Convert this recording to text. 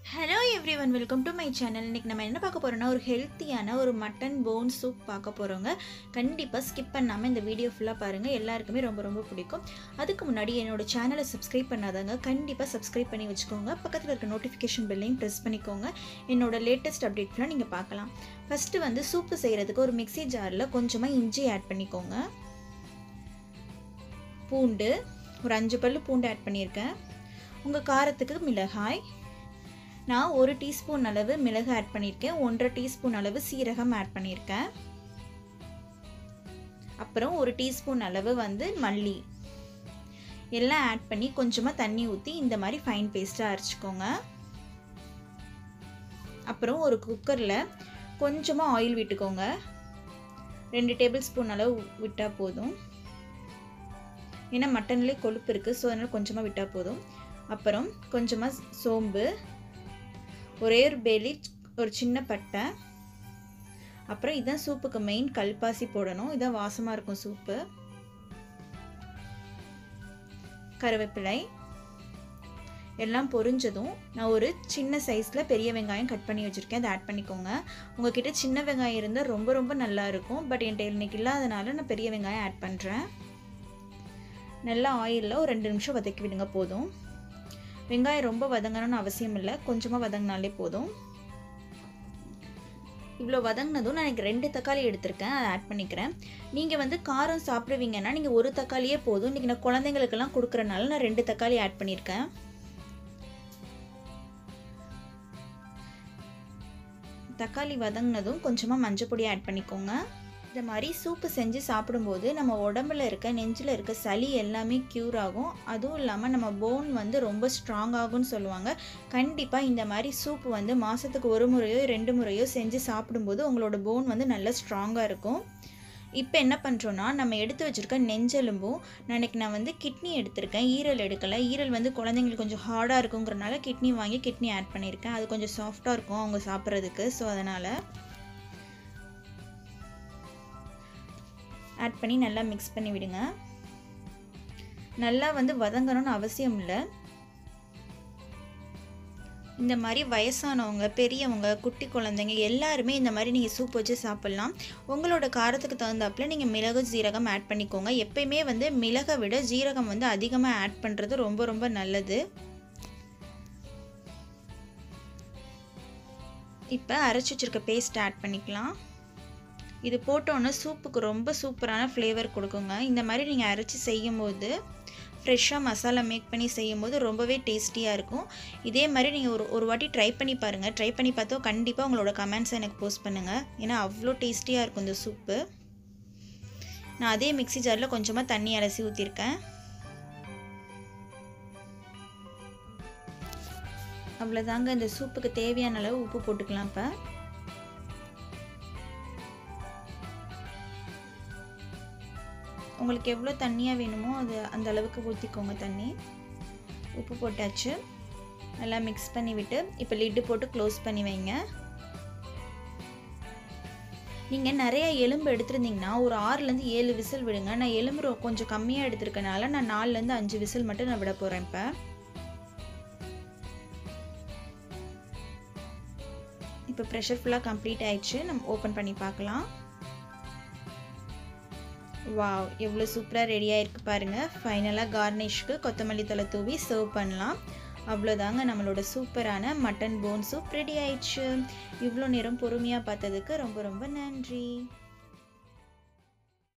hello everyone welcome to my channel இன்றைக்கி நம்ம என்ன பார்க்க போகிறோம்னா ஒரு ஹெல்த்தியான ஒரு மட்டன் போன் சூப் பார்க்க போகிறோங்க கண்டிப்பாக ஸ்கிப் பண்ணாமல் இந்த வீடியோ ஃபுல்லாக பாருங்கள் எல்லாருக்குமே ரொம்ப ரொம்ப பிடிக்கும் அதுக்கு முன்னாடி என்னோட சேனலை சப்ஸ்கிரைப் பண்ணாதவங்க கண்டிப்பாக சப்ஸ்கிரைப் பண்ணி வச்சுக்கோங்க பக்கத்தில் இருக்க நோட்டிஃபிகேஷன் பெல்லையும் ப்ரெஸ் பண்ணிக்கோங்க என்னோட லேட்டஸ்ட் அப்டேட்லாம் நீங்கள் பார்க்கலாம் ஃபஸ்ட்டு வந்து சூப்பு செய்கிறதுக்கு ஒரு மிக்ஸி ஜாரில் கொஞ்சமாக இஞ்சி ஆட் பண்ணிக்கோங்க பூண்டு ஒரு அஞ்சு பல்லு பூண்டு ஆட் பண்ணியிருக்கேன் உங்கள் காரத்துக்கு மிளகாய் நான் ஒரு டீஸ்பூன் அளவு மிளகு ஆட் பண்ணியிருக்கேன் ஒன்றரை டீஸ்பூன் அளவு சீரகம் ஆட் பண்ணியிருக்கேன் அப்புறம் ஒரு டீஸ்பூன் அளவு வந்து மல்லி எல்லாம் ஆட் பண்ணி கொஞ்சமாக தண்ணி ஊற்றி இந்த மாதிரி ஃபைன் பேஸ்ட்டாக அரைச்சிக்கோங்க அப்புறம் ஒரு குக்கரில் கொஞ்சமாக ஆயில் விட்டுக்கோங்க ரெண்டு டேபிள் ஸ்பூன் அளவு விட்டால் போதும் ஏன்னா மட்டன்லேயே கொழுப்பு இருக்குது ஸோ அதனால் கொஞ்சமாக விட்டால் போதும் அப்புறம் கொஞ்சமாக சோம்பு ஒரே ஒரு பேலி ஒரு சின்ன பட்டை அப்புறம் இதான் சூப்புக்கு மெயின் கல்பாசி போடணும் இதான் வாசமாக இருக்கும் சூப்பு கருவேப்பிலை எல்லாம் பொரிஞ்சதும் நான் ஒரு சின்ன சைஸில் பெரிய வெங்காயம் கட் பண்ணி வச்சுருக்கேன் அதை ஆட் பண்ணிக்கோங்க உங்ககிட்ட சின்ன வெங்காயம் இருந்தால் ரொம்ப ரொம்ப நல்லா இருக்கும் பட் என்கிட்ட இன்னைக்கு இல்லாதனால நான் பெரிய வெங்காயம் ஆட் பண்ணுறேன் நல்லா ஆயிலில் ஒரு ரெண்டு நிமிஷம் வதக்கி விடுங்க போதும் வெங்காயம் ரொம்ப வதங்கணும்னு அவசியம் இல்லை கொஞ்சமாக வதங்கினாலே போதும் இவ்வளோ வதங்கினதும் நான் எனக்கு ரெண்டு தக்காளி எடுத்திருக்கேன் அதை ஆட் பண்ணிக்கிறேன் நீங்கள் வந்து காரம் சாப்பிடுவீங்கன்னா நீங்கள் ஒரு தக்காளியே போதும் இன்றைக்கி நான் குழந்தைங்களுக்கெல்லாம் கொடுக்குறனால நான் ரெண்டு தக்காளி ஆட் பண்ணியிருக்கேன் தக்காளி வதங்கினதும் கொஞ்சமாக மஞ்சள் பொடி ஆட் பண்ணிக்கோங்க இந்த மாதிரி சூப்பு செஞ்சு சாப்பிடும்போது நம்ம உடம்புல இருக்க நெஞ்சில் இருக்க சளி எல்லாமே க்யூர் ஆகும் அதுவும் இல்லாமல் நம்ம போன் வந்து ரொம்ப ஸ்ட்ராங் ஆகும்னு சொல்லுவாங்க கண்டிப்பாக இந்த மாதிரி சூப்பு வந்து மாதத்துக்கு ஒரு முறையோ ரெண்டு முறையோ செஞ்சு சாப்பிடும்போது உங்களோட போன் வந்து நல்லா ஸ்ட்ராங்காக இருக்கும் இப்போ என்ன பண்ணுறோன்னா நம்ம எடுத்து வச்சுருக்க நெஞ்செலும்பும் நாளைக்கு நான் வந்து கிட்னி எடுத்திருக்கேன் ஈரல் எடுக்கலை ஈரல் வந்து குழந்தைங்களுக்கு கொஞ்சம் ஹார்டாக இருக்குங்கிறனால கிட்னி வாங்கி கிட்னி ஆட் பண்ணியிருக்கேன் அது கொஞ்சம் சாஃப்டாக இருக்கும் அவங்க சாப்பிட்றதுக்கு ஸோ அதனால் ஆட் பண்ணி நல்லா மிக்ஸ் பண்ணி விடுங்க நல்லா வந்து வதங்கணும்னு அவசியம் இல்லை இந்த மாதிரி வயசானவங்க பெரியவங்க குட்டி குழந்தைங்க எல்லாருமே இந்த மாதிரி நீங்கள் சூப் வச்சு சாப்பிட்லாம் உங்களோட காரத்துக்கு தகுந்தாப்பில் நீங்கள் மிளகு ஜீரகம் ஆட் பண்ணிக்கோங்க எப்பயுமே வந்து மிளகை விட ஜீரகம் வந்து அதிகமாக ஆட் பண்ணுறது ரொம்ப ரொம்ப நல்லது இப்போ அரைச்சி வச்சுருக்க பேஸ்ட் ஆட் பண்ணிக்கலாம் இது போட்டோன்னே சூப்புக்கு ரொம்ப சூப்பரான ஃப்ளேவர் கொடுக்குங்க இந்த மாதிரி நீங்கள் அரைச்சி செய்யும்போது ஃப்ரெஷ்ஷாக மசாலா மேக் பண்ணி செய்யும்போது ரொம்பவே டேஸ்டியாக இருக்கும் இதே மாதிரி நீங்கள் ஒரு ஒரு வாட்டி ட்ரை பண்ணி பாருங்கள் ட்ரை பண்ணி பார்த்தோ கண்டிப்பாக உங்களோட கமெண்ட்ஸை எனக்கு போஸ்ட் பண்ணுங்கள் ஏன்னா அவ்வளோ டேஸ்டியாக இருக்கும் இந்த சூப்பு நான் அதே மிக்ஸி ஜாரில் கொஞ்சமாக தண்ணி அலசி ஊற்றிருக்கேன் அவ்வளோதாங்க இந்த சூப்புக்கு தேவையான அளவு உப்பு போட்டுக்கலாம் இப்போ உங்களுக்கு எவ்வளோ தண்ணியாக வேணுமோ அது அந்த அளவுக்கு ஊற்றிக்கோங்க தண்ணி உப்பு போட்டாச்சு நல்லா மிக்ஸ் பண்ணி விட்டு இப்போ லிட்டு போட்டு க்ளோஸ் பண்ணி வைங்க நீங்கள் நிறைய எலும்பு எடுத்திருந்தீங்கன்னா ஒரு ஆறுலேருந்து ஏழு விசில் விடுங்க நான் எலும்பு கொஞ்சம் கம்மியாக எடுத்திருக்கனால நான் நாலுலேருந்து அஞ்சு விசில் மட்டும் நான் விட போகிறேன் இப்போ இப்போ ப்ரெஷர் ஃபுல்லாக கம்ப்ளீட் ஆயிடுச்சு நம்ம ஓப்பன் பண்ணி பார்க்கலாம் வாவ் எவ்வளோ சூப்பராக ரெடியாக இருக்குது பாருங்கள் ஃபைனலாக கார்னிஷ்க்கு கொத்தமல்லி தலை தூவி சர்வ் பண்ணலாம் அவ்வளோதாங்க நம்மளோட சூப்பரான மட்டன் போன் சூப் ரெடி ஆயிடுச்சு இவ்வளோ நேரம் பொறுமையாக பார்த்ததுக்கு ரொம்ப ரொம்ப நன்றி